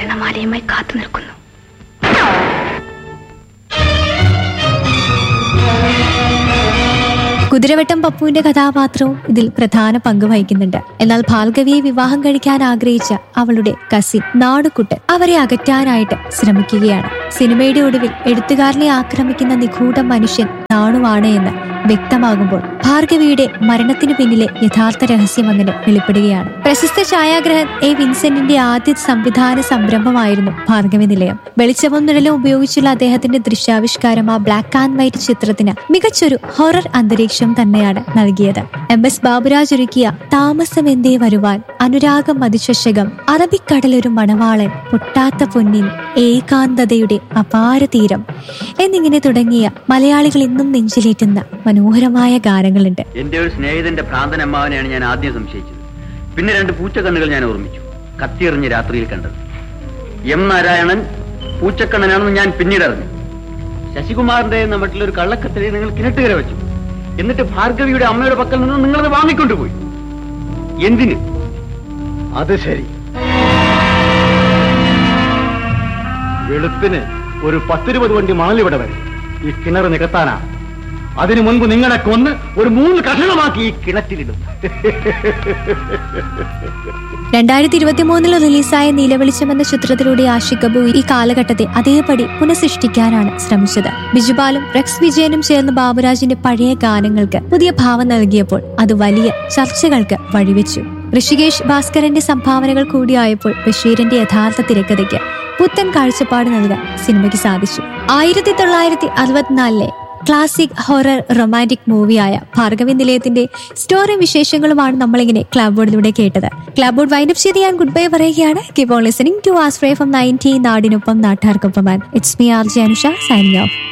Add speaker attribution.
Speaker 1: മരണമാലയുമായി കാത്തു നിൽക്കുന്നു
Speaker 2: കുതിരവട്ടം പപ്പുവിന്റെ കഥാപാത്രവും ഇതിൽ പ്രധാന പങ്ക് വഹിക്കുന്നുണ്ട് എന്നാൽ ഭാർഗവിയെ വിവാഹം കഴിക്കാൻ ആഗ്രഹിച്ച അവളുടെ കസിൻ നാടുകുട്ടൻ അവരെ അകറ്റാനായിട്ട് ശ്രമിക്കുകയാണ് സിനിമയുടെ ഒടുവിൽ എഴുത്തുകാരനെ ആക്രമിക്കുന്ന നിഗൂഢ മനുഷ്യൻ നാണുവാണ് എന്ന് വ്യക്തമാകുമ്പോൾ ഭാർഗവിയുടെ മരണത്തിനു പിന്നിലെ യഥാർത്ഥ രഹസ്യം അങ്ങനെ വെളിപ്പെടുകയാണ് പ്രശസ്ത ഛായാഗ്രഹൻ എ വിൻസെന്റിന്റെ ആദ്യ സംവിധാന സംരംഭമായിരുന്നു ഭാർഗവി നിലയം വെളിച്ചവും നിഴലും ഉപയോഗിച്ചുള്ള അദ്ദേഹത്തിന്റെ ദൃശ്യാവിഷ്കാരം ആ ബ്ലാക്ക് ആൻഡ് വൈറ്റ് ചിത്രത്തിന് മികച്ചൊരു ഹൊറർ അന്തരീക്ഷം തന്നെയാണ് നൽകിയത് എം എസ് ബാബുരാജ് ഒരുക്കിയ താമസം എന്തേ വരുവാൻ അനുരാഗം മതിശശകം അറബിക്കടലൊരു മണവാളൻ പൊട്ടാത്ത പൊന്നിൻ ഏകാന്തതയുടെ അപാര തീരം എന്നിങ്ങനെ തുടങ്ങിയ മലയാളികൾ ഇന്നും നെഞ്ചിലേറ്റുന്ന മനോഹരമായ ഗാനങ്ങളുണ്ട്
Speaker 3: എന്റെ ഒരു സ്നേഹിതന്റെ ഭ്രാന്തൻ അമ്മാവനെയാണ് ഞാൻ ആദ്യം സംശയിച്ചത് പിന്നെ രണ്ട് പൂച്ചക്കണ്ണുകൾ ഞാൻ ഓർമ്മിച്ചു കത്തിയെറിഞ്ഞ് രാത്രിയിൽ കണ്ടത് എം നാരായണൻ പൂച്ചക്കണ്ണനാണെന്ന് ഞാൻ പിന്നീട് അറിഞ്ഞു ശശികുമാറിന്റെ എന്ന മറ്റുള്ളൊരു കള്ളക്കത്തിലെ നിങ്ങൾ കിണറ്റുകര വെച്ചു എന്നിട്ട് ഭാർഗവിയുടെ അമ്മയുടെ പക്കൽ നിന്ന് നിങ്ങളത് വാങ്ങിക്കൊണ്ടുപോയി എന്തിന്
Speaker 4: അത് ശരി വെളുപ്പിന് ഒരു പത്തിരുപത് വണ്ടി മണലിവിടെ വരും ഈ കിണർ നികത്താനാ അതിനു മുൻപ് നിങ്ങളെ കൊന്ന് ഒരു മൂന്ന് കഷണമാക്കി ഈ കിണറ്റിലിടും
Speaker 2: രണ്ടായിരത്തി ഇരുപത്തി മൂന്നിൽ റിലീസായ നീലവെളിച്ചം എന്ന ചിത്രത്തിലൂടെ ആഷിഖ് കപൂർ ഈ കാലഘട്ടത്തെ അതേപടി പുനഃസൃഷ്ടിക്കാനാണ് ശ്രമിച്ചത് ബിജുപാലും റെക്സ് വിജയനും ചേർന്ന് ബാബുരാജിന്റെ പഴയ ഗാനങ്ങൾക്ക് പുതിയ ഭാവം നൽകിയപ്പോൾ അത് വലിയ ചർച്ചകൾക്ക് വഴിവെച്ചു ഋഷികേഷ് ഭാസ്കരന്റെ സംഭാവനകൾ കൂടിയായപ്പോൾ ബഷീറിന്റെ യഥാർത്ഥ തിരക്കഥയ്ക്ക് പുത്തൻ കാഴ്ചപ്പാട് നൽകാൻ സിനിമയ്ക്ക് സാധിച്ചു ആയിരത്തി തൊള്ളായിരത്തി അറുപത്തിനാലിലെ ക്ലാസിക് ഹൊറർ റൊമാൻറ്റിക് മൂവിയായ ഭാർഗവി നിലയത്തിന്റെ സ്റ്റോറി വിശേഷങ്ങളുമാണ് നമ്മളിങ്ങനെ ക്ലബ് ബോർഡിലൂടെ കേട്ടത് ക്ലബ് ബോർഡ് വൈൻഡപ്പ് ചെയ്ത് ഞാൻ ഗുഡ് ബൈ പറയുകയാണ് കീപ് ഓൺ ലിസണിംഗ് ടു ആസ്ട്രേ ഫ്രം നയൻറ്റി നാടിനൊപ്പം നാട്ടുകാർക്കൊപ്പം it's me R J Anusha signing of